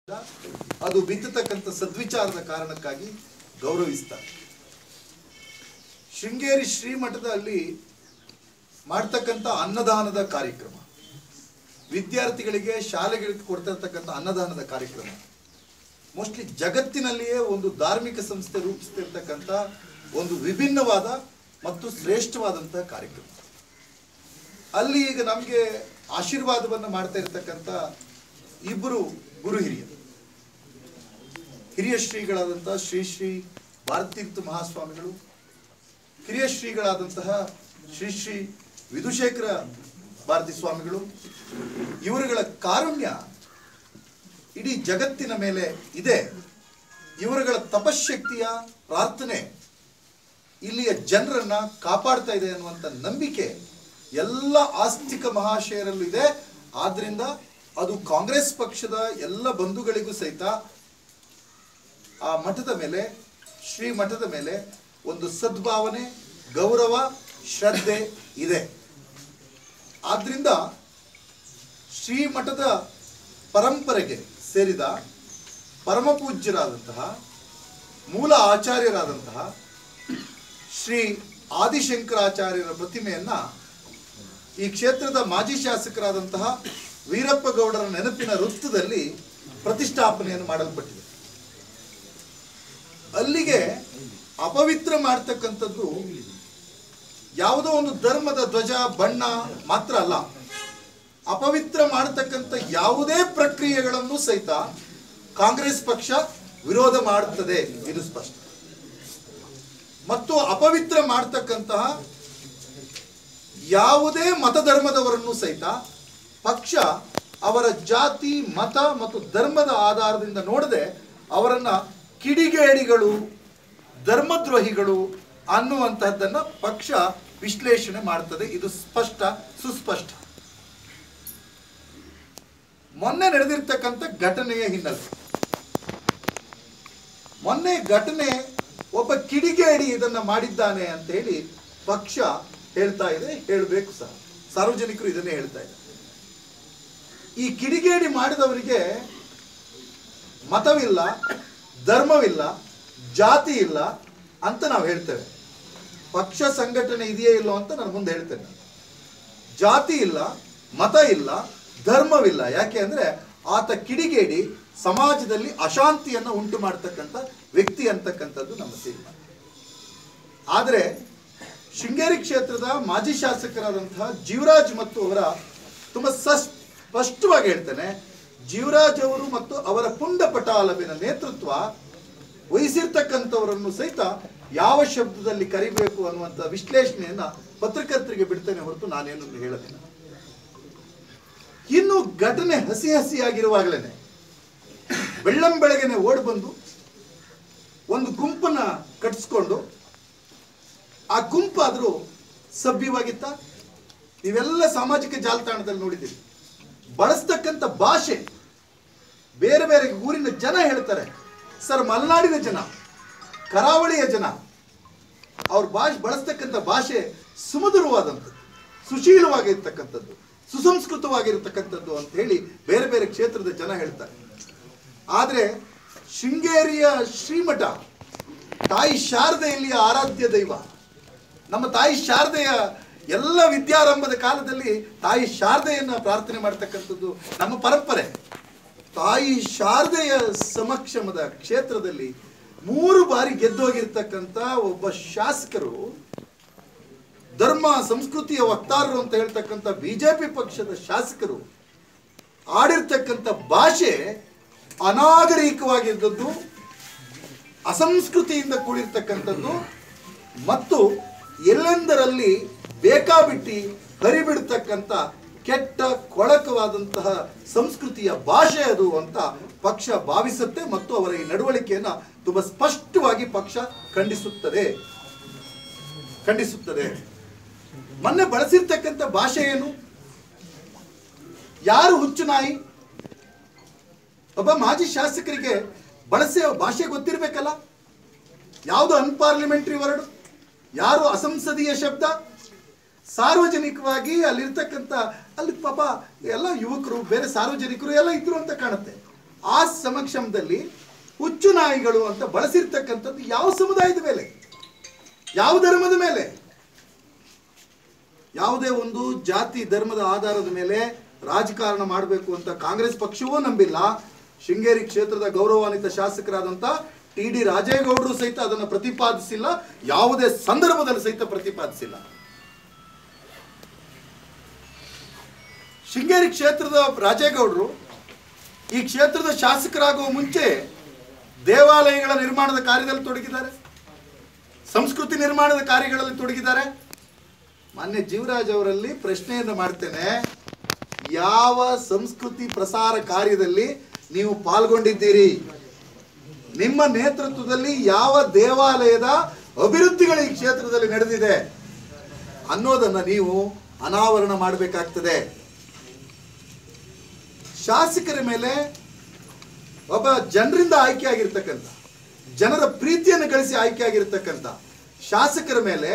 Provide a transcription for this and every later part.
ಅದು ಬಿತ್ತತಕ್ಕಂಥ ಸದ್ವಿಚಾರದ ಕಾರಣಕ್ಕಾಗಿ ಗೌರವಿಸ್ತಾರೆ ಶೃಂಗೇರಿ ಶ್ರೀಮಠದಲ್ಲಿ ಮಾಡ್ತಕ್ಕಂಥ ಅನ್ನದಾನದ ಕಾರ್ಯಕ್ರಮ ವಿದ್ಯಾರ್ಥಿಗಳಿಗೆ ಶಾಲೆಗಳಿಗೆ ಕೊಡ್ತಿರ್ತಕ್ಕಂಥ ಅನ್ನದಾನದ ಕಾರ್ಯಕ್ರಮ ಮೋಸ್ಟ್ಲಿ ಜಗತ್ತಿನಲ್ಲಿಯೇ ಒಂದು ಧಾರ್ಮಿಕ ಸಂಸ್ಥೆ ರೂಪಿಸ್ತಿರ್ತಕ್ಕಂಥ ಒಂದು ವಿಭಿನ್ನವಾದ ಮತ್ತು ಶ್ರೇಷ್ಠವಾದಂತಹ ಕಾರ್ಯಕ್ರಮ ಅಲ್ಲಿ ಈಗ ನಮಗೆ ಆಶೀರ್ವಾದವನ್ನು ಮಾಡ್ತಾ ಇರತಕ್ಕಂಥ ಇಬ್ಬರು ಗುರು ಹಿರಿಯರು ಹಿರಿಯ ಶ್ರೀಗಳಾದಂತಹ ಶ್ರೀ ಶ್ರೀ ಭಾರತೀರ್ಥ ಮಹಾಸ್ವಾಮಿಗಳು ಹಿರಿಯ ಶ್ರೀಗಳಾದಂತಹ ಶ್ರೀ ಶ್ರೀ ವಿಧುಶೇಖರ ಭಾರತಿ ಸ್ವಾಮಿಗಳು ಇವರುಗಳ ಕಾರುಣ್ಯ ಇಡೀ ಜಗತ್ತಿನ ಮೇಲೆ ಇದೆ ಇವರುಗಳ ತಪಶಕ್ತಿಯ ಪ್ರಾರ್ಥನೆ ಇಲ್ಲಿಯ ಜನರನ್ನ ಕಾಪಾಡ್ತಾ ಇದೆ ಅನ್ನುವಂಥ ನಂಬಿಕೆ ಎಲ್ಲ ಆಸ್ತಿಕ ಮಹಾಶಯರಲ್ಲೂ ಇದೆ ಆದ್ರಿಂದ ಅದು ಕಾಂಗ್ರೆಸ್ ಪಕ್ಷದ ಎಲ್ಲ ಬಂಧುಗಳಿಗೂ ಸಹಿತ ಆ ಮಠದ ಮೇಲೆ ಶ್ರೀ ಮಠದ ಮೇಲೆ ಒಂದು ಸದ್ಭಾವನೆ ಗೌರವ ಶ್ರದ್ಧೆ ಇದೆ ಆದ್ರಿಂದ ಶ್ರೀಮಠದ ಪರಂಪರೆಗೆ ಸೇರಿದ ಪರಮಪೂಜ್ಯರಾದಂತಹ ಮೂಲ ಆಚಾರ್ಯರಾದಂತಹ ಶ್ರೀ ಆದಿಶಂಕರಾಚಾರ್ಯರ ಪ್ರತಿಮೆಯನ್ನ ಈ ಕ್ಷೇತ್ರದ ಮಾಜಿ ಶಾಸಕರಾದಂತಹ ವೀರಪ್ಪ ಗೌಡರ ನೆನಪಿನ ವೃತ್ತದಲ್ಲಿ ಪ್ರತಿಷ್ಠಾಪನೆಯನ್ನು ಮಾಡಲ್ಪಟ್ಟಿದೆ ಅಲ್ಲಿಗೆ ಅಪವಿತ್ರ ಮಾಡ್ತಕ್ಕಂಥದ್ದು ಯಾವುದೋ ಒಂದು ಧರ್ಮದ ಧ್ವಜ ಬಣ್ಣ ಮಾತ್ರ ಅಲ್ಲ ಅಪವಿತ್ರ ಮಾಡತಕ್ಕಂಥ ಯಾವುದೇ ಪ್ರಕ್ರಿಯೆಗಳನ್ನು ಸಹಿತ ಕಾಂಗ್ರೆಸ್ ಪಕ್ಷ ವಿರೋಧ ಮಾಡುತ್ತದೆ ಇದು ಸ್ಪಷ್ಟ ಮತ್ತು ಅಪವಿತ್ರ ಮಾಡ್ತಕ್ಕಂತಹ ಯಾವುದೇ ಮತಧರ್ಮದವರನ್ನು ಸಹಿತ ಪಕ್ಷ ಅವರ ಜಾತಿ ಮತ ಮತ್ತು ಧರ್ಮದ ಆಧಾರದಿಂದ ನೋಡದೆ ಅವರನ್ನ ಕಿಡಿಗೇಡಿಗಳು ಧರ್ಮದ್ರೋಹಿಗಳು ಅನ್ನುವಂತಹದ್ದನ್ನ ಪಕ್ಷ ವಿಶ್ಲೇಷಣೆ ಮಾಡ್ತದೆ ಇದು ಸ್ಪಷ್ಟ ಸುಸ್ಪಷ್ಟ ಮೊನ್ನೆ ನಡೆದಿರ್ತಕ್ಕಂಥ ಘಟನೆಯ ಹಿನ್ನೆಲೆ ಮೊನ್ನೆ ಘಟನೆ ಒಬ್ಬ ಕಿಡಿಗೇಡಿ ಇದನ್ನ ಮಾಡಿದ್ದಾನೆ ಅಂತ ಹೇಳಿ ಪಕ್ಷ ಹೇಳ್ತಾ ಇದೆ ಹೇಳಬೇಕು ಸಹ ಸಾರ್ವಜನಿಕರು ಇದನ್ನೇ ಹೇಳ್ತಾ ಇದ್ದಾರೆ ಈ ಕಿಡಿಗೇಡಿ ಮಾಡಿದವರಿಗೆ ಮತವಿಲ್ಲ ಧರ್ಮವಿಲ್ಲ ಜಾತಿ ಇಲ್ಲ ಅಂತ ನಾವು ಹೇಳ್ತೇವೆ ಪಕ್ಷ ಸಂಘಟನೆ ಇದೆಯೇ ಇಲ್ಲೋ ಅಂತ ನಾನು ಮುಂದೆ ಹೇಳ್ತೇನೆ ಜಾತಿ ಇಲ್ಲ ಮತ ಇಲ್ಲ ಧರ್ಮವಿಲ್ಲ ಯಾಕೆ ಅಂದ್ರೆ ಆತ ಕಿಡಿಗೇಡಿ ಸಮಾಜದಲ್ಲಿ ಅಶಾಂತಿಯನ್ನು ಉಂಟು ಮಾಡ್ತಕ್ಕಂಥ ವ್ಯಕ್ತಿ ಅಂತಕ್ಕಂಥದ್ದು ನಮ್ಮ ತೀರ್ಮಾನ ಆದರೆ ಶೃಂಗೇರಿ ಕ್ಷೇತ್ರದ ಮಾಜಿ ಶಾಸಕರಾದಂತಹ ಜೀವರಾಜ್ ಮತ್ತು ಅವರ ತುಂಬ ಸಸ್ ಸ್ಪಷ್ಟವಾಗಿ ಹೇಳ್ತೇನೆ ಜೀವರಾಜ್ ಅವರು ಮತ್ತು ಅವರ ಪುಂಡ ಪಟಾಲವಿನ ನೇತೃತ್ವ ವಹಿಸಿರ್ತಕ್ಕಂಥವರನ್ನು ಸಹಿತ ಯಾವ ಶಬ್ದದಲ್ಲಿ ಕರಿಬೇಕು ಅನ್ನುವಂಥ ವಿಶ್ಲೇಷಣೆಯನ್ನ ಪತ್ರಕರ್ತರಿಗೆ ಬಿಡ್ತೇನೆ ಹೊರತು ನಾನೇನು ಹೇಳಲಿಲ್ಲ ಇನ್ನು ಘಟನೆ ಹಸಿ ಹಸಿಯಾಗಿರುವಾಗಲೇ ಬೆಳ್ಳಂ ಬೆಳಗ್ಗೆನೆ ಓಡ್ ಬಂದು ಒಂದು ಗುಂಪನ್ನ ಕಟ್ಟಿಸ್ಕೊಂಡು ಆ ಗುಂಪಾದ್ರೂ ಸಭ್ಯವಾಗಿತ್ತ ನೀವೆಲ್ಲ ಸಾಮಾಜಿಕ ಜಾಲತಾಣದಲ್ಲಿ ನೋಡಿದ್ದೀರಿ ಬಳಸ್ತಕ್ಕಂಥ ಭಾಷೆ ಬೇರೆ ಬೇರೆ ಊರಿನ ಜನ ಹೇಳ್ತಾರೆ ಸರ್ ಮಲೆನಾಡಿನ ಜನ ಕರಾವಳಿಯ ಜನ ಅವ್ರ ಭಾಷೆ ಬಳಸ್ತಕ್ಕಂಥ ಭಾಷೆ ಸುಮಧುರವಾದಂಥದ್ದು ಸುಶೀಲವಾಗಿರ್ತಕ್ಕಂಥದ್ದು ಸುಸಂಸ್ಕೃತವಾಗಿರ್ತಕ್ಕಂಥದ್ದು ಅಂತ ಹೇಳಿ ಬೇರೆ ಬೇರೆ ಕ್ಷೇತ್ರದ ಜನ ಹೇಳ್ತಾರೆ ಆದರೆ ಶೃಂಗೇರಿಯ ಶ್ರೀಮಠ ತಾಯಿ ಶಾರದೆಯಲ್ಲಿಯ ಆರಾಧ್ಯ ದೈವ ನಮ್ಮ ತಾಯಿ ಶಾರದೆಯ ಎಲ್ಲ ವಿದ್ಯಾರಂಭದ ಕಾಲದಲ್ಲಿ ತಾಯಿ ಶಾರದೆಯನ್ನ ಪ್ರಾರ್ಥನೆ ಮಾಡ್ತಕ್ಕಂಥದ್ದು ನಮ್ಮ ಪರಂಪರೆ ತಾಯಿ ಶಾರದೆಯ ಸಮಕ್ಷಮದ ಕ್ಷೇತ್ರದಲ್ಲಿ ಮೂರು ಬಾರಿ ಗೆದ್ದೋಗಿರ್ತಕ್ಕಂಥ ಒಬ್ಬ ಶಾಸಕರು ಧರ್ಮ ಸಂಸ್ಕೃತಿಯ ವಕ್ತಾರರು ಅಂತ ಹೇಳ್ತಕ್ಕಂಥ ಬಿಜೆಪಿ ಪಕ್ಷದ ಶಾಸಕರು ಆಡಿರ್ತಕ್ಕಂಥ ಭಾಷೆ ಅನಾಗರಿಕವಾಗಿದ್ದದ್ದು ಅಸಂಸ್ಕೃತಿಯಿಂದ ಕೂಡಿರ್ತಕ್ಕಂಥದ್ದು ಮತ್ತು ಎಲ್ಲೆಂದರಲ್ಲಿ ಬೇಕಾಬಿಟ್ಟಿ ಹರಿಬಿಡ್ತಕ್ಕಂಥ ಕೆಟ್ಟ ಕೊಳಕವಾದಂತಹ ಸಂಸ್ಕೃತಿಯ ಭಾಷೆ ಅದು ಅಂತ ಪಕ್ಷ ಭಾವಿಸುತ್ತೆ ಮತ್ತು ಅವರ ಈ ನಡವಳಿಕೆಯನ್ನ ತುಂಬಾ ಸ್ಪಷ್ಟವಾಗಿ ಪಕ್ಷ ಖಂಡಿಸುತ್ತದೆ ಖಂಡಿಸುತ್ತದೆ ಮೊನ್ನೆ ಬಳಸಿರ್ತಕ್ಕಂಥ ಭಾಷೆ ಏನು ಯಾರು ಹುಚ್ಚು ನಾಯಿ ಒಬ್ಬ ಮಾಜಿ ಶಾಸಕರಿಗೆ ಬಳಸೆ ಭಾಷೆ ಗೊತ್ತಿರಬೇಕಲ್ಲ ಯಾವುದು ಅನ್ಪಾರ್ಲಿಮೆಂಟರಿ ವರ್ಡ್ ಯಾರು ಅಸಂಸದೀಯ ಶಬ್ದ ಸಾರ್ವಜನಿಕವಾಗಿ ಅಲ್ಲಿರ್ತಕ್ಕಂಥ ಅಲ್ಲಿ ಪಾಪ ಎಲ್ಲ ಯುವಕರು ಬೇರೆ ಸಾರ್ವಜನಿಕರು ಎಲ್ಲ ಇದ್ರು ಅಂತ ಕಾಣುತ್ತೆ ಆ ಸಮಕ್ಷಮದಲ್ಲಿ ಹುಚ್ಚು ನಾಯಿಗಳು ಅಂತ ಬಳಸಿರ್ತಕ್ಕಂಥದ್ದು ಯಾವ ಸಮುದಾಯದ ಮೇಲೆ ಯಾವ ಧರ್ಮದ ಮೇಲೆ ಯಾವುದೇ ಒಂದು ಜಾತಿ ಧರ್ಮದ ಆಧಾರದ ಮೇಲೆ ರಾಜಕಾರಣ ಮಾಡಬೇಕು ಅಂತ ಕಾಂಗ್ರೆಸ್ ಪಕ್ಷವೂ ನಂಬಿಲ್ಲ ಶೃಂಗೇರಿ ಕ್ಷೇತ್ರದ ಗೌರವಾನ್ವಿತ ಶಾಸಕರಾದಂಥ ಟಿ ಡಿ ರಾಜೇಗೌಡರು ಸಹಿತ ಅದನ್ನು ಪ್ರತಿಪಾದಿಸಿಲ್ಲ ಯಾವುದೇ ಸಂದರ್ಭದಲ್ಲಿ ಸಹಿತ ಪ್ರತಿಪಾದಿಸಿಲ್ಲ ಶೃಂಗೇರಿ ಕ್ಷೇತ್ರದ ರಾಜೇಗೌಡರು ಈ ಕ್ಷೇತ್ರದ ಶಾಸಕರಾಗುವ ಮುಂಚೆ ದೇವಾಲಯಗಳ ನಿರ್ಮಾಣದ ಕಾರ್ಯದಲ್ಲಿ ತೊಡಗಿದ್ದಾರೆ ಸಂಸ್ಕೃತಿ ನಿರ್ಮಾಣದ ಕಾರ್ಯಗಳಲ್ಲಿ ತೊಡಗಿದ್ದಾರೆ ಮಾನ್ಯ ಜೀವರಾಜ್ ಅವರಲ್ಲಿ ಪ್ರಶ್ನೆಯನ್ನು ಮಾಡ್ತೇನೆ ಯಾವ ಸಂಸ್ಕೃತಿ ಪ್ರಸಾರ ಕಾರ್ಯದಲ್ಲಿ ನೀವು ಪಾಲ್ಗೊಂಡಿದ್ದೀರಿ ನಿಮ್ಮ ನೇತೃತ್ವದಲ್ಲಿ ಯಾವ ದೇವಾಲಯದ ಅಭಿವೃದ್ಧಿಗಳು ಈ ಕ್ಷೇತ್ರದಲ್ಲಿ ನಡೆದಿದೆ ಅನ್ನೋದನ್ನ ನೀವು ಅನಾವರಣ ಮಾಡಬೇಕಾಗ್ತದೆ ಶಾಸಕರ ಮೇಲೆ ಒಬ್ಬ ಜನರಿಂದ ಆಯ್ಕೆ ಆಗಿರ್ತಕ್ಕಂಥ ಜನರ ಪ್ರೀತಿಯನ್ನು ಗಳಿಸಿ ಆಯ್ಕೆ ಆಗಿರ್ತಕ್ಕಂಥ ಶಾಸಕರ ಮೇಲೆ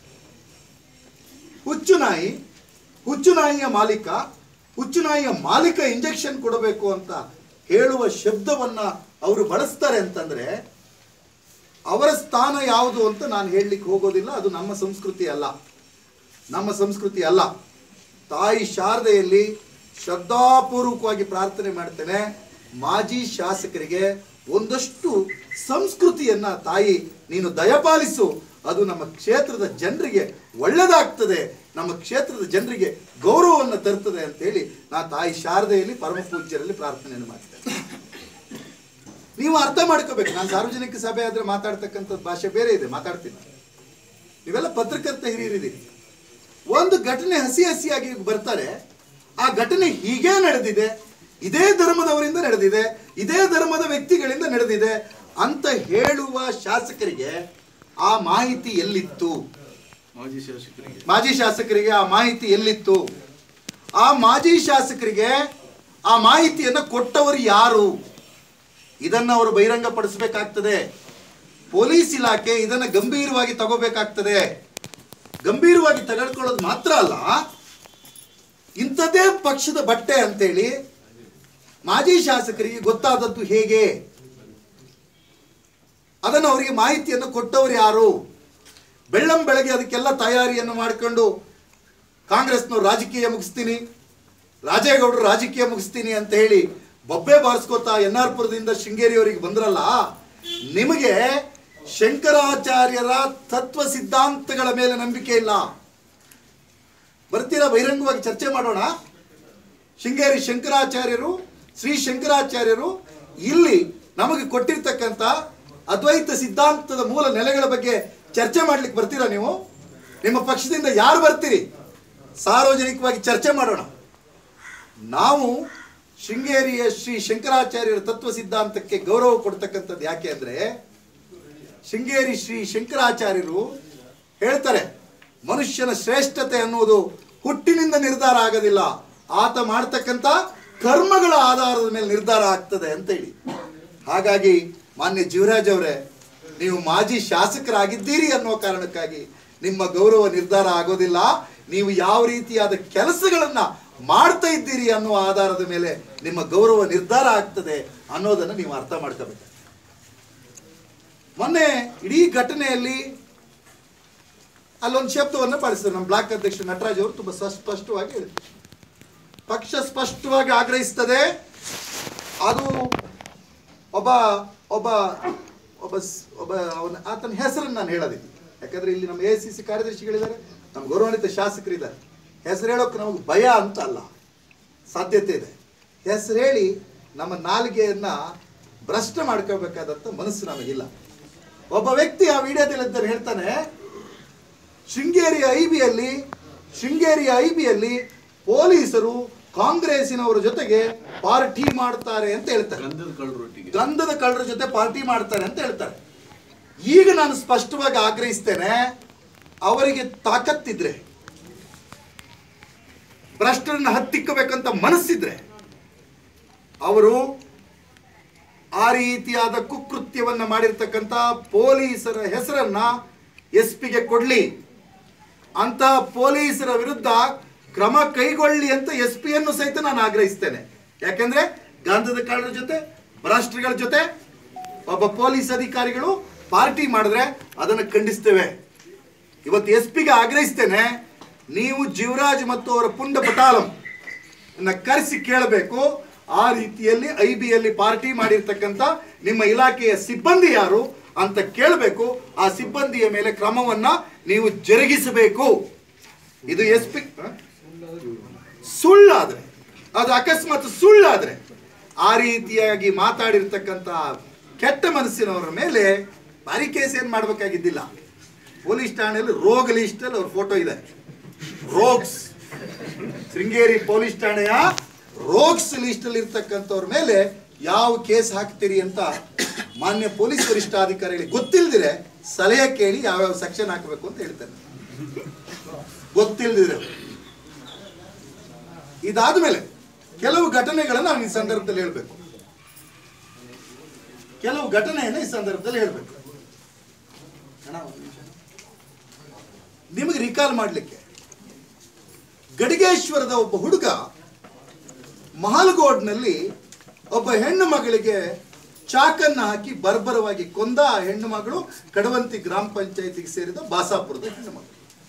ಹುಚ್ಚು ನಾಯಿ ಹುಚ್ಚು ನಾಯಿಯ ಮಾಲೀಕ ಹುಚ್ಚು ನಾಯಿಯ ಮಾಲೀಕ ಇಂಜೆಕ್ಷನ್ ಕೊಡಬೇಕು ಅಂತ ಹೇಳುವ ಶಬ್ದವನ್ನ ಅವರು ಬಳಸ್ತಾರೆ ಅಂತಂದ್ರೆ ಅವರ ಸ್ಥಾನ ಯಾವುದು ಅಂತ ನಾನು ಹೇಳಲಿಕ್ಕೆ ಹೋಗೋದಿಲ್ಲ ಅದು ನಮ್ಮ ಸಂಸ್ಕೃತಿ ಅಲ್ಲ ನಮ್ಮ ಸಂಸ್ಕೃತಿ ಅಲ್ಲ ತಾಯಿ ಶಾರದೆಯಲ್ಲಿ ಶ್ರದ್ಧಾಪೂರ್ವಕವಾಗಿ ಪ್ರಾರ್ಥನೆ ಮಾಡ್ತೇನೆ ಮಾಜಿ ಶಾಸಕರಿಗೆ ಒಂದಷ್ಟು ಸಂಸ್ಕೃತಿಯನ್ನ ತಾಯಿ ನೀನು ದಯಪಾಲಿಸು ಅದು ನಮ್ಮ ಕ್ಷೇತ್ರದ ಜನರಿಗೆ ಒಳ್ಳೆದಾಗ್ತದೆ ನಮ್ಮ ಕ್ಷೇತ್ರದ ಜನರಿಗೆ ಗೌರವವನ್ನು ತರ್ತದೆ ಅಂತೇಳಿ ನಾ ತಾಯಿ ಶಾರದೆಯಲ್ಲಿ ಪರಮ ಪೂಜ್ಯರಲ್ಲಿ ಪ್ರಾರ್ಥನೆಯನ್ನು ಮಾಡ್ತೇನೆ ನೀವು ಅರ್ಥ ಮಾಡ್ಕೋಬೇಕು ನಾನು ಸಾರ್ವಜನಿಕ ಸಭೆ ಆದ್ರೆ ಮಾತಾಡ್ತಕ್ಕಂಥದ್ದು ಭಾಷೆ ಬೇರೆ ಇದೆ ಮಾತಾಡ್ತೀನಿ ನೀವೆಲ್ಲ ಪತ್ರಕರ್ತ ಹಿರಿಯರಿದ್ದೀರಿ ಒಂದು ಘಟನೆ ಹಸಿ ಹಸಿಯಾಗಿ ಬರ್ತಾರೆ ಆ ಘಟನೆ ಹೀಗೇ ನಡೆದಿದೆ ಇದೇ ಧರ್ಮದವರಿಂದ ನಡೆದಿದೆ ಇದೇ ಧರ್ಮದ ವ್ಯಕ್ತಿಗಳಿಂದ ನಡೆದಿದೆ ಅಂತ ಹೇಳುವ ಶಾಸಕರಿಗೆ ಆ ಮಾಹಿತಿ ಎಲ್ಲಿತ್ತು ಮಾಜಿ ಶಾಸಕರಿಗೆ ಮಾಜಿ ಶಾಸಕರಿಗೆ ಆ ಮಾಹಿತಿ ಎಲ್ಲಿತ್ತು ಆ ಮಾಜಿ ಶಾಸಕರಿಗೆ ಆ ಮಾಹಿತಿಯನ್ನು ಕೊಟ್ಟವರು ಯಾರು ಇದನ್ನು ಅವರು ಬಹಿರಂಗಪಡಿಸಬೇಕಾಗ್ತದೆ ಪೊಲೀಸ್ ಇಲಾಖೆ ಇದನ್ನು ಗಂಭೀರವಾಗಿ ತಗೋಬೇಕಾಗ್ತದೆ ಗಂಭೀರವಾಗಿ ತೆಗೆದುಕೊಳ್ಳೋದು ಮಾತ್ರ ಅಲ್ಲ ಇಂಥದ್ದೇ ಪಕ್ಷದ ಬಟ್ಟೆ ಅಂತೇಳಿ ಮಾಜಿ ಶಾಸಕರಿಗೆ ಗೊತ್ತಾದದ್ದು ಹೇಗೆ ಅದನ್ನು ಅವರಿಗೆ ಮಾಹಿತಿಯನ್ನು ಕೊಟ್ಟವರು ಯಾರು ಬೆಳ್ಳಂ ಬೆಳಗ್ಗೆ ಅದಕ್ಕೆಲ್ಲ ತಯಾರಿಯನ್ನು ಮಾಡಿಕೊಂಡು ಕಾಂಗ್ರೆಸ್ನವ್ರು ರಾಜಕೀಯ ಮುಗಿಸ್ತೀನಿ ರಾಜೇಗೌಡರು ರಾಜಕೀಯ ಮುಗಿಸ್ತೀನಿ ಅಂತ ಹೇಳಿ ಬೊಬ್ಬೆ ಬಾರಿಸ್ಕೋತಾ ಎನ್ ಆರ್ ಪುರದಿಂದ ಶೃಂಗೇರಿಯವರಿಗೆ ಬಂದ್ರಲ್ಲ ನಿಮಗೆ ಶಂಕರಾಚಾರ್ಯರ ತತ್ವ ಸಿದ್ಧಾಂತಗಳ ಮೇಲೆ ನಂಬಿಕೆ ಇಲ್ಲ ಬರ್ತೀರಾ ಬಹಿರಂಗವಾಗಿ ಚರ್ಚೆ ಮಾಡೋಣ ಶೃಂಗೇರಿ ಶಂಕರಾಚಾರ್ಯರು ಶ್ರೀ ಶಂಕರಾಚಾರ್ಯರು ಇಲ್ಲಿ ನಮಗೆ ಕೊಟ್ಟಿರ್ತಕ್ಕಂಥ ಅದ್ವೈತ ಸಿದ್ಧಾಂತದ ಮೂಲ ನೆಲೆಗಳ ಬಗ್ಗೆ ಚರ್ಚೆ ಮಾಡ್ಲಿಕ್ಕೆ ಬರ್ತೀರಾ ನೀವು ನಿಮ್ಮ ಪಕ್ಷದಿಂದ ಯಾರು ಬರ್ತೀರಿ ಸಾರ್ವಜನಿಕವಾಗಿ ಚರ್ಚೆ ಮಾಡೋಣ ನಾವು ಶೃಂಗೇರಿಯ ಶ್ರೀ ಶಂಕರಾಚಾರ್ಯರ ತತ್ವ ಸಿದ್ಧಾಂತಕ್ಕೆ ಗೌರವ ಕೊಡ್ತಕ್ಕಂಥದ್ದು ಯಾಕೆ ಅಂದ್ರೆ ಶೃಂಗೇರಿ ಶ್ರೀ ಶಂಕರಾಚಾರ್ಯರು ಹೇಳ್ತಾರೆ ಮನುಷ್ಯನ ಶ್ರೇಷ್ಠತೆ ಅನ್ನುವುದು ಹುಟ್ಟಿನಿಂದ ನಿರ್ಧಾರ ಆಗೋದಿಲ್ಲ ಆತ ಮಾಡ್ತಕ್ಕಂಥ ಕರ್ಮಗಳ ಆಧಾರದ ಮೇಲೆ ನಿರ್ಧಾರ ಆಗ್ತದೆ ಅಂತ ಹೇಳಿ ಹಾಗಾಗಿ ಮಾನ್ಯ ಜೀವರಾಜ್ ಅವರೇ ನೀವು ಮಾಜಿ ಶಾಸಕರಾಗಿದ್ದೀರಿ ಅನ್ನುವ ಕಾರಣಕ್ಕಾಗಿ ನಿಮ್ಮ ಗೌರವ ನಿರ್ಧಾರ ಆಗೋದಿಲ್ಲ ನೀವು ಯಾವ ರೀತಿಯಾದ ಕೆಲಸಗಳನ್ನ ಮಾಡ್ತಾ ಇದ್ದೀರಿ ಅನ್ನುವ ಆಧಾರದ ಮೇಲೆ ನಿಮ್ಮ ಗೌರವ ನಿರ್ಧಾರ ಆಗ್ತದೆ ಅನ್ನೋದನ್ನು ನೀವು ಅರ್ಥ ಮಾಡ್ಕೋಬೇಕು ಮೊನ್ನೆ ಇಡೀ ಘಟನೆಯಲ್ಲಿ ಅಲ್ಲೊಂದು ಶಬ್ದವನ್ನು ಬಳಸಿದ್ರು ನಮ್ಮ ಬ್ಲಾಕ್ ಅಧ್ಯಕ್ಷ ನಟರಾಜ್ ಅವರು ತುಂಬಾ ಸ್ಪಷ್ಟ- ಸ್ಪಷ್ಟವಾಗಿ ಹೇಳಿದ್ರು ಪಕ್ಷ ಸ್ಪಷ್ಟವಾಗಿ ಆಗ್ರಹಿಸ್ತದೆ ಅದು ಒಬ್ಬ ಒಬ್ಬ ಒಬ್ಬ ಸ್- ಒಬ್ಬ ಅವನ ಆತನ ಹೆಸರನ್ನು ನಾನು ಹೇಳೋದಿಲ್ಲ ಯಾಕಂದ್ರೆ ಇಲ್ಲಿ ನಮ್ಮ ಎ ಸಿ ಸಿ ಕಾರ್ಯದರ್ಶಿಗಳಿದ್ದಾರೆ ನಮ್ಮ ಗೌರವಾನ್ವಿತ ಶಾಸಕರಿದ್ದಾರೆ ಹೆಸರು ಹೇಳೋಕೆ ನಮಗೆ ಭಯ ಅಂತ ಅಲ್ಲ ಸಾಧ್ಯತೆ ಇದೆ ಹೆಸರು ಹೇಳಿ ನಮ್ಮ ನಾಲಿಗೆಯನ್ನ ಭ್ರಷ್ಟ ಮಾಡ್ಕೋಬೇಕಾದಂಥ ಮನಸ್ಸು ನಮಗಿಲ್ಲ ಒಬ್ಬ ವ್ಯಕ್ತಿ ಆ ವಿಡಿಯೋದಲ್ಲಿ ಹೇಳ್ತಾನೆ ಶೃಂಗೇರಿ ಐಬಿಯಲ್ಲಿ ಶೃಂಗೇರಿಯ ಐಬಿಯಲ್ಲಿ ಪೊಲೀಸರು ಕಾಂಗ್ರೆಸ್ಸಿನವರ ಜೊತೆಗೆ ಪಾರ್ಟಿ ಮಾಡ್ತಾರೆ ಅಂತ ಹೇಳ್ತಾರೆ ಗಂಧದ ಕಳ್ಳರೊಟ್ಟಿಗೆ ಗಂಧದ ಕಳ್ಳರ ಜೊತೆ ಪಾರ್ಟಿ ಮಾಡ್ತಾರೆ ಅಂತ ಹೇಳ್ತಾರೆ ಈಗ ನಾನು ಸ್ಪಷ್ಟವಾಗಿ ಆಗ್ರಹಿಸ್ತೇನೆ ಅವರಿಗೆ ತಾಕತ್ತಿದ್ರೆ ಭ್ರಷ್ಟರನ್ನ ಹತ್ತಿಕ್ಕಬೇಕಂತ ಮನಸ್ಸಿದ್ರೆ ಅವರು ಆ ರೀತಿಯಾದ ಕುಕೃತ್ಯವನ್ನ ಮಾಡಿರ್ತಕ್ಕಂಥ ಪೊಲೀಸರ ಹೆಸರನ್ನ ಎಸ್ ಪಿಗೆ ಕೊಡ್ಲಿ ಅಂತ ಪೊಲೀಸರ ವಿರುದ್ಧ ಕ್ರಮ ಕೈಗೊಳ್ಳಿ ಅಂತ ಎಸ್ ಪಿಯನ್ನು ಸಹಿತ ನಾನು ಆಗ್ರಹಿಸ್ತೇನೆ ಯಾಕೆಂದ್ರೆ ಗಂಧದ ಕಳ್ಳರ ಜೊತೆ ಭ್ರಷ್ಟಗಳ ಜೊತೆ ಒಬ್ಬ ಪೊಲೀಸ್ ಅಧಿಕಾರಿಗಳು ಪಾರ್ಟಿ ಮಾಡಿದ್ರೆ ಅದನ್ನು ಖಂಡಿಸ್ತೇವೆ ಇವತ್ತು ಎಸ್ ಪಿಗೆ ಆಗ್ರಹಿಸ್ತೇನೆ ನೀವು ಜೀವರಾಜ್ ಮತ್ತು ಅವರ ಪುಂಡ ಪಟಾಲಂ ಅನ್ನ ಕರೆಸಿ ಕೇಳಬೇಕು ಆ ರೀತಿಯಲ್ಲಿ ಐ ಬಿಯಲ್ಲಿ ಪಾರ್ಟಿ ಮಾಡಿರ್ತಕ್ಕಂಥ ನಿಮ್ಮ ಇಲಾಖೆಯ ಸಿಬ್ಬಂದಿ ಯಾರು ಅಂತ ಕೇಳಬೇಕು ಆ ಸಿಬ್ಬಂದಿಯ ಮೇಲೆ ಕ್ರಮವನ್ನ ನೀವು ಜರುಗಿಸಬೇಕು ಇದು ಎಸ್ ಪಿ ಸುಳ್ಳಾದ್ರೆ ಅದು ಅಕಸ್ಮಾತ್ ಸುಳ್ಳಾದ್ರೆ ಆ ರೀತಿಯಾಗಿ ಮಾತಾಡಿರ್ತಕ್ಕಂಥ ಕೆಟ್ಟ ಮನಸ್ಸಿನವರ ಮೇಲೆ ಭಾರಿ ಕೇಸ್ ಏನ್ ಮಾಡ್ಬೇಕಾಗಿದ್ದಿಲ್ಲ ಪೊಲೀಸ್ ಠಾಣೆಯಲ್ಲಿ ರೋಗ ಲಿಸ್ಟಲ್ಲಿ ಅವ್ರ ಫೋಟೋ ಇದೆ ರೋಗ್ಸ್ ಶೃಂಗೇರಿ ಪೊಲೀಸ್ ಠಾಣೆಯ ರೋಗ್ಸ್ ಲಿಸ್ಟ್ ಅಲ್ಲಿ ಇರ್ತಕ್ಕಂಥವ್ರ ಮೇಲೆ ಯಾವ ಕೇಸ್ ಹಾಕ್ತೀರಿ ಅಂತ ಮಾನ್ಯ ಪೊಲೀಸ್ ವರಿಷ್ಠಾಧಿಕಾರಿಗಳಿಗೆ ಗೊತ್ತಿಲ್ದಿರೆ ಸಲಹೆ ಕೇಳಿ ಯಾವ್ಯಾವ ಸೆಕ್ಷನ್ ಹಾಕಬೇಕು ಅಂತ ಹೇಳ್ತೇನೆ ಗೊತ್ತಿಲ್ದಿದ್ರೆ ಇದಾದ್ಮೇಲೆ ಕೆಲವು ಘಟನೆಗಳನ್ನ ನಾನು ಈ ಸಂದರ್ಭದಲ್ಲಿ ಹೇಳ್ಬೇಕು ಕೆಲವು ಘಟನೆಯನ್ನ ಈ ಸಂದರ್ಭದಲ್ಲಿ ಹೇಳ್ಬೇಕು ಅಣ್ಣ, ಒಂದ್ ನಿಮಿಷ. ನಿಮಗೆ ರಿಕಾಲ್ ಮಾಡ್ಲಿಕ್ಕೆ ಗಡಿಗೇಶ್ವರದ ಒಬ್ಬ ಹುಡುಗ ಮಹಲ್ಗೋಡ್ನಲ್ಲಿ ಒಬ್ಬ ಹೆಣ್ಣು ಮಗಳಿಗೆ ಚಾಕನ್ನ ಹಾಕಿ ಬರ್ಬರವಾಗಿ ಕೊಂದ ಆ ಹೆಣ್ಣು ಮಗಳು ಕಡವಂತಿ ಗ್ರಾಮ ಪಂಚಾಯತಿಗೆ ಸೇರಿದ ಬಾಸಾಪುರದ ಹೆಣ್ಣು ಮಗಳು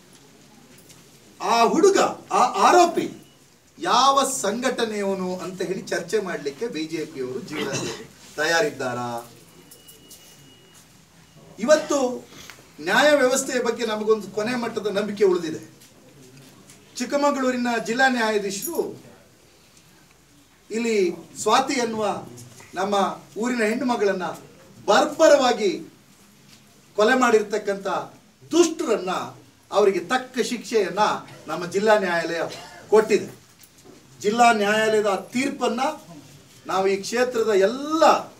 ಆ ಹುಡುಗ ಆ ಆರೋಪಿ ಯಾವ ಸಂಘಟನೆಯವನು ಅಂತ ಹೇಳಿ ಚರ್ಚೆ ಮಾಡಲಿಕ್ಕೆ ಬಿಜೆಪಿಯವರು ಜೀವನ ತಯಾರಿದ್ದಾರಾ ಇವತ್ತು ನ್ಯಾಯ ವ್ಯವಸ್ಥೆಯ ಬಗ್ಗೆ ನಮಗೊಂದು ಕೊನೆ ಮಟ್ಟದ ನಂಬಿಕೆ ಉಳಿದಿದೆ ಚಿಕ್ಕಮಗಳೂರಿನ ಜಿಲ್ಲಾ ನ್ಯಾಯಾಧೀಶರು ಇಲ್ಲಿ ಸ್ವಾತಿ ಎನ್ನುವ ನಮ್ಮ ಊರಿನ ಹೆಣ್ಣು ಮಗಳನ್ನ ಬರ್ಬರವಾಗಿ ಕೊಲೆ ಮಾಡಿರ್ತಕ್ಕಂಥ ದುಷ್ಟರನ್ನ ಅವರಿಗೆ ತಕ್ಕ ಶಿಕ್ಷೆಯನ್ನ ನಮ್ಮ ಜಿಲ್ಲಾ ನ್ಯಾಯಾಲಯ ಕೊಟ್ಟಿದೆ ಜಿಲ್ಲಾ ನ್ಯಾಯಾಲಯದ ಆ ತೀರ್ಪನ್ನ ನಾವು ಈ ಕ್ಷೇತ್ರದ ಎಲ್ಲ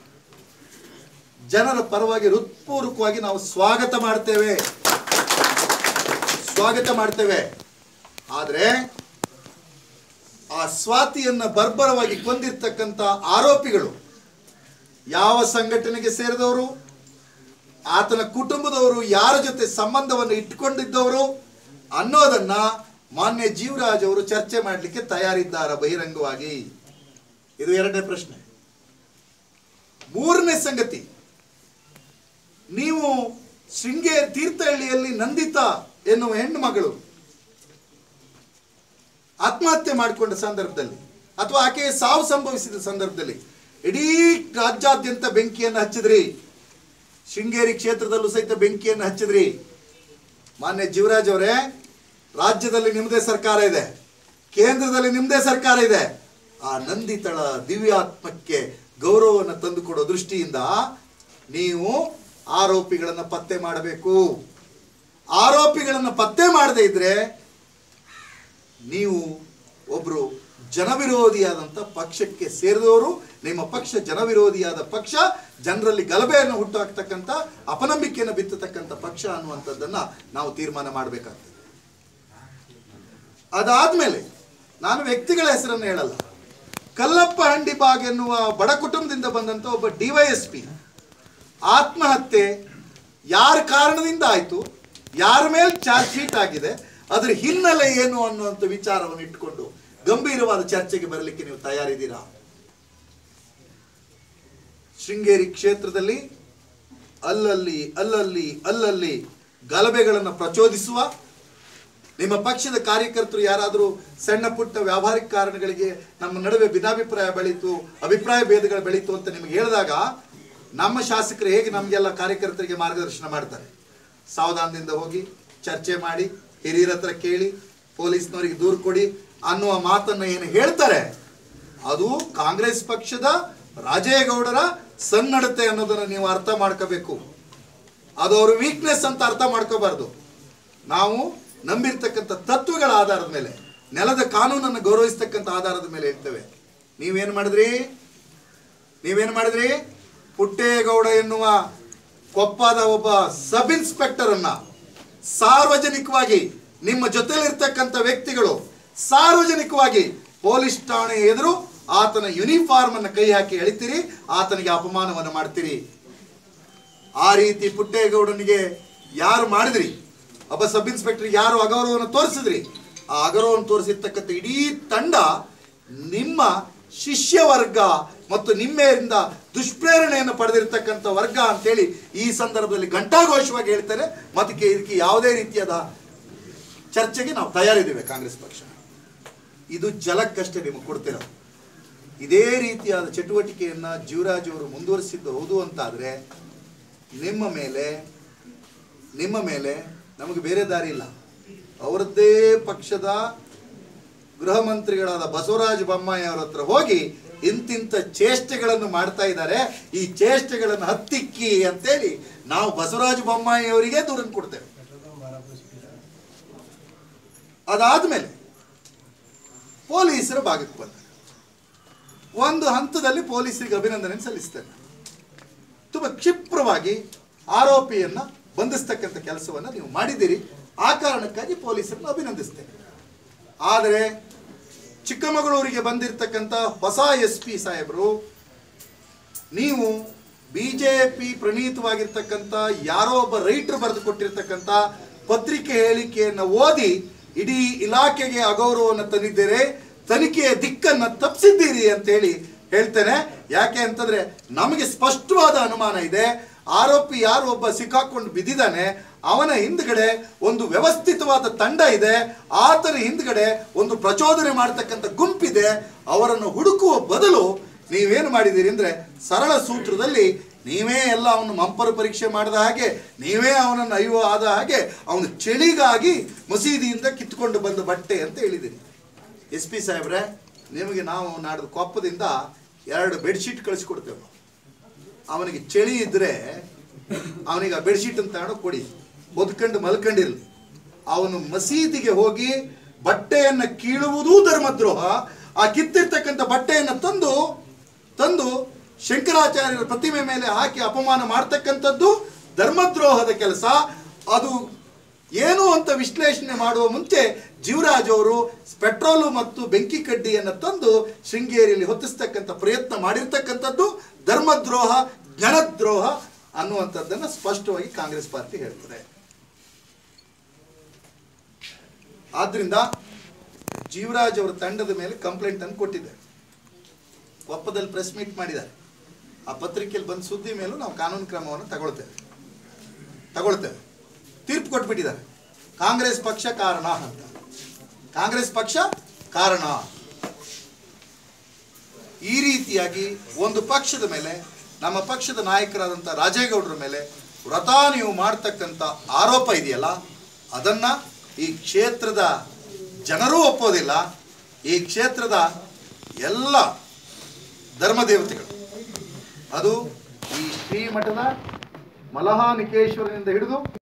ಜನರ ಪರವಾಗಿ ಹೃತ್ಪೂರ್ವಕವಾಗಿ ನಾವು ಸ್ವಾಗತ ಮಾಡ್ತೇವೆ ಸ್ವಾಗತ ಮಾಡ್ತೇವೆ ಆದರೆ ಆ ಸ್ವಾತಿಯನ್ನ ಬರ್ಬರವಾಗಿ ಕೊಂದಿರ್ತಕ್ಕಂಥ ಆರೋಪಿಗಳು ಯಾವ ಸಂಘಟನೆಗೆ ಸೇರಿದವರು ಆತನ ಕುಟುಂಬದವರು ಯಾರ ಜೊತೆ ಸಂಬಂಧವನ್ನು ಇಟ್ಕೊಂಡಿದ್ದವರು ಅನ್ನೋದನ್ನ ಮಾನ್ಯ ಜೀವರಾಜ್ ಅವರು ಚರ್ಚೆ ಮಾಡಲಿಕ್ಕೆ ತಯಾರಿದ್ದಾರೆ ಬಹಿರಂಗವಾಗಿ ಇದು ಎರಡನೇ ಪ್ರಶ್ನೆ ಮೂರನೇ ಸಂಗತಿ ನೀವು ಶೃಂಗೇರಿ ತೀರ್ಥಹಳ್ಳಿಯಲ್ಲಿ ನಂದಿತಾ ಎನ್ನುವ ಹೆಣ್ಣು ಮಗಳು ಆತ್ಮಹತ್ಯೆ ಮಾಡಿಕೊಂಡ ಸಂದರ್ಭದಲ್ಲಿ ಅಥವಾ ಆಕೆಯ ಸಾವು ಸಂಭವಿಸಿದ ಸಂದರ್ಭದಲ್ಲಿ ಇಡೀ ರಾಜ್ಯಾದ್ಯಂತ ಬೆಂಕಿಯನ್ನು ಹಚ್ಚಿದ್ರಿ ಶೃಂಗೇರಿ ಕ್ಷೇತ್ರದಲ್ಲೂ ಸಹಿತ ಬೆಂಕಿಯನ್ನು ಹಚ್ಚಿದ್ರಿ ಮಾನ್ಯ ಜೀವರಾಜ್ ಅವರೇ ರಾಜ್ಯದಲ್ಲಿ ನಿಮ್ಮದೇ ಸರ್ಕಾರ ಇದೆ ಕೇಂದ್ರದಲ್ಲಿ ನಿಮ್ಮದೇ ಸರ್ಕಾರ ಇದೆ ಆ ನಂದಿತಳ ದಿವ್ಯಾತ್ಮಕ್ಕೆ ಗೌರವವನ್ನು ತಂದುಕೊಡೋ ದೃಷ್ಟಿಯಿಂದ ನೀವು ಆರೋಪಿಗಳನ್ನು ಪತ್ತೆ ಮಾಡಬೇಕು ಆರೋಪಿಗಳನ್ನು ಪತ್ತೆ ಮಾಡದೇ ಇದ್ರೆ ನೀವು ಒಬ್ರು ಜನವಿರೋಧಿಯಾದಂಥ ಪಕ್ಷಕ್ಕೆ ಸೇರಿದವರು ನಿಮ್ಮ ಪಕ್ಷ ಜನವಿರೋಧಿಯಾದ ಪಕ್ಷ ಜನರಲ್ಲಿ ಗಲಭೆಯನ್ನು ಹುಟ್ಟುಹಾಕ್ತಕ್ಕಂಥ ಅಪನಂಬಿಕೆಯನ್ನು ಬಿತ್ತತಕ್ಕಂಥ ಪಕ್ಷ ಅನ್ನುವಂಥದ್ದನ್ನ ನಾವು ತೀರ್ಮಾನ ಮಾಡಬೇಕಾಗ್ತದೆ ಅದಾದ್ಮೇಲೆ ನಾನು ವ್ಯಕ್ತಿಗಳ ಹೆಸರನ್ನು ಹೇಳಲ್ಲ ಕಲ್ಲಪ್ಪ ಹಂಡಿಬಾಗ್ ಎನ್ನುವ ಬಡ ಕುಟುಂಬದಿಂದ ಬಂದಂತ ಒಬ್ಬ ಡಿವೈಎಸ್ಪಿ ಆತ್ಮಹತ್ಯೆ ಯಾರ ಕಾರಣದಿಂದ ಆಯ್ತು ಯಾರ ಮೇಲೆ ಚಾರ್ಜ್ ಶೀಟ್ ಆಗಿದೆ ಅದರ ಹಿನ್ನೆಲೆ ಏನು ಅನ್ನುವಂಥ ವಿಚಾರವನ್ನು ಇಟ್ಟುಕೊಂಡು ಗಂಭೀರವಾದ ಚರ್ಚೆಗೆ ಬರಲಿಕ್ಕೆ ನೀವು ತಯಾರಿದ್ದೀರಾ ಶೃಂಗೇರಿ ಕ್ಷೇತ್ರದಲ್ಲಿ ಅಲ್ಲಲ್ಲಿ ಅಲ್ಲಲ್ಲಿ ಅಲ್ಲಲ್ಲಿ ಗಲಭೆಗಳನ್ನು ಪ್ರಚೋದಿಸುವ ನಿಮ್ಮ ಪಕ್ಷದ ಕಾರ್ಯಕರ್ತರು ಯಾರಾದರೂ ಸಣ್ಣ ಪುಟ್ಟ ವ್ಯಾವಹಾರಿಕ ಕಾರಣಗಳಿಗೆ ನಮ್ಮ ನಡುವೆ ಭಿನ್ನಾಭಿಪ್ರಾಯ ಬೆಳೀತು ಅಭಿಪ್ರಾಯ ಭೇದಗಳು ಬೆಳೀತು ಅಂತ ನಿಮಗೆ ಹೇಳಿದಾಗ ನಮ್ಮ ಶಾಸಕರು ಹೇಗೆ ನಮಗೆಲ್ಲ ಕಾರ್ಯಕರ್ತರಿಗೆ ಮಾರ್ಗದರ್ಶನ ಮಾಡ್ತಾರೆ ಸಾವಧಾನದಿಂದ ಹೋಗಿ ಚರ್ಚೆ ಮಾಡಿ ಹಿರಿಯರ ಹತ್ರ ಕೇಳಿ ಪೊಲೀಸ್ನವರಿಗೆ ದೂರು ಕೊಡಿ ಅನ್ನುವ ಮಾತನ್ನ ಏನು ಹೇಳ್ತಾರೆ ಅದು ಕಾಂಗ್ರೆಸ್ ಪಕ್ಷದ ರಾಜೇಗೌಡರ ಸನ್ನಡತೆ ಅನ್ನೋದನ್ನು ನೀವು ಅರ್ಥ ಮಾಡ್ಕೋಬೇಕು ಅದು ಅವ್ರ ವೀಕ್ನೆಸ್ ಅಂತ ಅರ್ಥ ಮಾಡ್ಕೋಬಾರ್ದು ನಾವು ನಂಬಿರ್ತಕ್ಕಂಥ ತತ್ವಗಳ ಆಧಾರದ ಮೇಲೆ ನೆಲದ ಕಾನೂನನ್ನು ಗೌರವಿಸ್ತಕ್ಕಂಥ ಆಧಾರದ ಮೇಲೆ ಹೇಳ್ತೇವೆ ನೀವೇನು ಮಾಡಿದ್ರಿ ನೀವೇನು ಮಾಡಿದ್ರಿ ಪುಟ್ಟೇಗೌಡ ಎನ್ನುವ ಕೊಪ್ಪದ ಒಬ್ಬ ಸಬ್ ಇನ್ಸ್ಪೆಕ್ಟರ್ ಅನ್ನ ಸಾರ್ವಜನಿಕವಾಗಿ ನಿಮ್ಮ ಜೊತೆಲಿರ್ತಕ್ಕಂಥ ವ್ಯಕ್ತಿಗಳು ಸಾರ್ವಜನಿಕವಾಗಿ ಪೊಲೀಸ್ ಠಾಣೆ ಎದುರು ಆತನ ಯೂನಿಫಾರ್ಮ್ ಅನ್ನು ಕೈ ಹಾಕಿ ಎಳಿತೀರಿ ಆತನಿಗೆ ಅಪಮಾನವನ್ನು ಮಾಡ್ತೀರಿ ಆ ರೀತಿ ಪುಟ್ಟೇಗೌಡನಿಗೆ ಯಾರು ಮಾಡಿದ್ರಿ ಒಬ್ಬ ಸಬ್ ಇನ್ಸ್ಪೆಕ್ಟರ್ ಯಾರು ಅಗೌರವವನ್ನು ತೋರಿಸಿದ್ರಿ ಆ ಅಗೌರವವನ್ನು ತೋರಿಸಿರ್ತಕ್ಕಂಥ ಇಡೀ ತಂಡ ನಿಮ್ಮ ಶಿಷ್ಯ ವರ್ಗ ಮತ್ತು ನಿಮ್ಮೆಯಿಂದ ದುಷ್ಪ್ರೇರಣೆಯನ್ನು ಪಡೆದಿರ್ತಕ್ಕಂಥ ವರ್ಗ ಅಂತೇಳಿ ಈ ಸಂದರ್ಭದಲ್ಲಿ ಘಂಟಾಘೋಷವಾಗಿ ಹೇಳ್ತಾರೆ ಮತ್ತು ಇದಕ್ಕೆ ಯಾವುದೇ ರೀತಿಯಾದ ಚರ್ಚೆಗೆ ನಾವು ತಯಾರಿದ್ದೇವೆ ಕಾಂಗ್ರೆಸ್ ಪಕ್ಷ ಇದು ಜಲಕ್ಕಷ್ಟೇ ನಿಮಗೆ ಕೊಡ್ತಿರೋದು ಇದೇ ರೀತಿಯಾದ ಚಟುವಟಿಕೆಯನ್ನ ಜೀವರಾಜ್ ಅವರು ಮುಂದುವರಿಸಿದ್ದು ಹೌದು ಅಂತಾದ್ರೆ ನಿಮ್ಮ ಮೇಲೆ ನಿಮ್ಮ ಮೇಲೆ ನಮಗೆ ಬೇರೆ ದಾರಿ ಇಲ್ಲ ಅವರದ್ದೇ ಪಕ್ಷದ ಗೃಹ ಮಂತ್ರಿಗಳಾದ ಬಸವರಾಜ ಬೊಮ್ಮಾಯಿ ಅವರ ಹತ್ರ ಹೋಗಿ ಇಂತಿಂತ ಚೇಷ್ಟೆಗಳನ್ನು ಮಾಡ್ತಾ ಇದ್ದಾರೆ ಈ ಚೇಷ್ಟೆಗಳನ್ನು ಹತ್ತಿಕ್ಕಿ ಅಂತೇಳಿ ನಾವು ಬಸವರಾಜ ಬೊಮ್ಮಾಯಿ ಅವರಿಗೆ ದೂರನ್ನು ಕೊಡ್ತೇವೆ ಅದಾದ್ಮೇಲೆ ಪೊಲೀಸರ ಭಾಗಕ್ಕೆ ಬಂದ ಒಂದು ಹಂತದಲ್ಲಿ ಪೊಲೀಸರಿಗೆ ಅಭಿನಂದನೆ ಸಲ್ಲಿಸ್ತೇನೆ ತುಂಬ ಕ್ಷಿಪ್ರವಾಗಿ ಆರೋಪಿಯನ್ನ ಬಂಧಿಸ್ತಕ್ಕಂಥ ಕೆಲಸವನ್ನು ನೀವು ಮಾಡಿದ್ದೀರಿ ಆ ಕಾರಣಕ್ಕಾಗಿ ಪೊಲೀಸರನ್ನು ಅಭಿನಂದಿಸ್ತೇನೆ ಆದರೆ ಚಿಕ್ಕಮಗಳೂರಿಗೆ ಬಂದಿರತಕ್ಕಂಥ ಹೊಸ ಎಸ್ ಪಿ ಸಾಹೇಬರು ನೀವು ಬಿ ಜೆ ಪಿ ಪ್ರಣೀತವಾಗಿರ್ತಕ್ಕಂಥ ಯಾರೋ ಒಬ್ಬ ರೈಟರ್ ಬರೆದು ಕೊಟ್ಟಿರ್ತಕ್ಕಂಥ ಪತ್ರಿಕೆ ಹೇಳಿಕೆಯನ್ನು ಓದಿ ಇಡೀ ಇಲಾಖೆಗೆ ಅಗೌರವವನ್ನು ತಂದಿದ್ದೀರಿ ತನಿಖೆಯ ದಿಕ್ಕನ್ನು ತಪ್ಪಿಸಿದ್ದೀರಿ ಅಂತೇಳಿ ಹೇಳ್ತೇನೆ ಯಾಕೆ ಅಂತಂದ್ರೆ ನಮಗೆ ಸ್ಪಷ್ಟವಾದ ಅನುಮಾನ ಇದೆ ಆರೋಪಿ ಯಾರು ಒಬ್ಬ ಸಿಕ್ಕಾಕೊಂಡು ಬಿದ್ದಿದ್ದಾನೆ ಅವನ ಹಿಂದ್ಗಡೆ ಒಂದು ವ್ಯವಸ್ಥಿತವಾದ ತಂಡ ಇದೆ ಆತನ ಹಿಂದ್ಗಡೆ ಒಂದು ಪ್ರಚೋದನೆ ಮಾಡತಕ್ಕಂಥ ಗುಂಪಿದೆ ಅವರನ್ನು ಹುಡುಕುವ ಬದಲು ನೀವೇನು ಮಾಡಿದ್ದೀರಿ ಅಂದ್ರೆ ಸರಳ ಸೂತ್ರದಲ್ಲಿ ನೀವೇ ಎಲ್ಲ ಅವನು ಮಂಪರು ಪರೀಕ್ಷೆ ಮಾಡಿದ ಹಾಗೆ ನೀವೇ ಅವನನ್ನು ಅಯ್ಯೋ ಆದ ಹಾಗೆ ಅವನು ಚಳಿಗಾಗಿ ಮಸೀದಿಯಿಂದ ಕಿತ್ಕೊಂಡು ಬಂದ ಬಟ್ಟೆ ಅಂತ ಹೇಳಿದ್ದೀರಿ ಎಸ್ ಪಿ ಸಾಹೇಬ್ರೆ ನಿಮಗೆ ನಾವು ನಾಡ್ದು ಕೊಪ್ಪದಿಂದ ಎರಡು ಬೆಡ್ಶೀಟ್ ಕಳಿಸ್ಕೊಡ್ತೇವೆ ಅವನಿಗೆ ಚಳಿ ಇದ್ರೆ ಅವನಿಗೆ ಆ ಬೆಡ್ಶೀಟ್ ಅಂತ ತಗೊಂಡು ಕೊಡಿ ಒದ್ಕೊಂಡು ಮಲ್ಕೊಂಡಿರ್ಲಿ ಅವನು ಮಸೀದಿಗೆ ಹೋಗಿ ಬಟ್ಟೆಯನ್ನ ಕೀಳುವುದೂ ಧರ್ಮದ್ರೋಹ ಆ ಕಿತ್ತಿರ್ತಕ್ಕಂಥ ಬಟ್ಟೆಯನ್ನು ತಂದು ತಂದು ಶಂಕರಾಚಾರ್ಯರ ಪ್ರತಿಮೆ ಮೇಲೆ ಹಾಕಿ ಅಪಮಾನ ಮಾಡ್ತಕ್ಕಂಥದ್ದು ಧರ್ಮದ್ರೋಹದ ಕೆಲಸ ಅದು ಏನು ಅಂತ ವಿಶ್ಲೇಷಣೆ ಮಾಡುವ ಮುಂಚೆ ಜೀವರಾಜ್ ಅವರು ಪೆಟ್ರೋಲು ಮತ್ತು ಬೆಂಕಿ ಕಡ್ಡಿಯನ್ನು ತಂದು ಶೃಂಗೇರಿಯಲ್ಲಿ ಹೊತ್ತಿಸ್ತಕ್ಕಂಥ ಪ್ರಯತ್ನ ಮಾಡಿರ್ತಕ್ಕಂಥದ್ದು ಧರ್ಮದ್ರೋಹ ಜನದ್ರೋಹ ಅನ್ನುವಂಥದ್ದನ್ನು ಸ್ಪಷ್ಟವಾಗಿ ಕಾಂಗ್ರೆಸ್ ಪಾರ್ಟಿ ಹೇಳ್ತದೆ ಆದ್ರಿಂದ ಜೀವರಾಜ್ ಅವರ ತಂಡದ ಮೇಲೆ ಕಂಪ್ಲೇಂಟ್ ಅನ್ನು ಕೊಟ್ಟಿದ್ದಾರೆ ಕೊಪ್ಪದಲ್ಲಿ ಪ್ರೆಸ್ ಮೀಟ್ ಮಾಡಿದ್ದಾರೆ ಆ ಪತ್ರಿಕೆಯಲ್ಲಿ ಬಂದ ಸುದ್ದಿ ಮೇಲೂ ನಾವು ಕಾನೂನು ಕ್ರಮವನ್ನು ತಗೊಳ್ತೇವೆ ತಗೊಳ್ತೇವೆ ತೀರ್ಪು ಕೊಟ್ಬಿಟ್ಟಿದ್ದಾರೆ ಕಾಂಗ್ರೆಸ್ ಪಕ್ಷ ಕಾರಣ ಅಂತ ಕಾಂಗ್ರೆಸ್ ಪಕ್ಷ ಕಾರಣ ಈ ರೀತಿಯಾಗಿ ಒಂದು ಪಕ್ಷದ ಮೇಲೆ ನಮ್ಮ ಪಕ್ಷದ ನಾಯಕರಾದಂಥ ರಾಜೇಗೌಡರ ಮೇಲೆ ವ್ರತ ನೀವು ಮಾಡ್ತಕ್ಕಂಥ ಆರೋಪ ಇದೆಯಲ್ಲ ಅದನ್ನ ಈ ಕ್ಷೇತ್ರದ ಜನರೂ ಒಪ್ಪೋದಿಲ್ಲ ಈ ಕ್ಷೇತ್ರದ ಎಲ್ಲ ಧರ್ಮದೇವತೆಗಳು ಅದು ಈ ಶ್ರೀಮಠದ ಮಲಹಾನಿಕೇಶ್ವರನಿಂದ ಹಿಡಿದು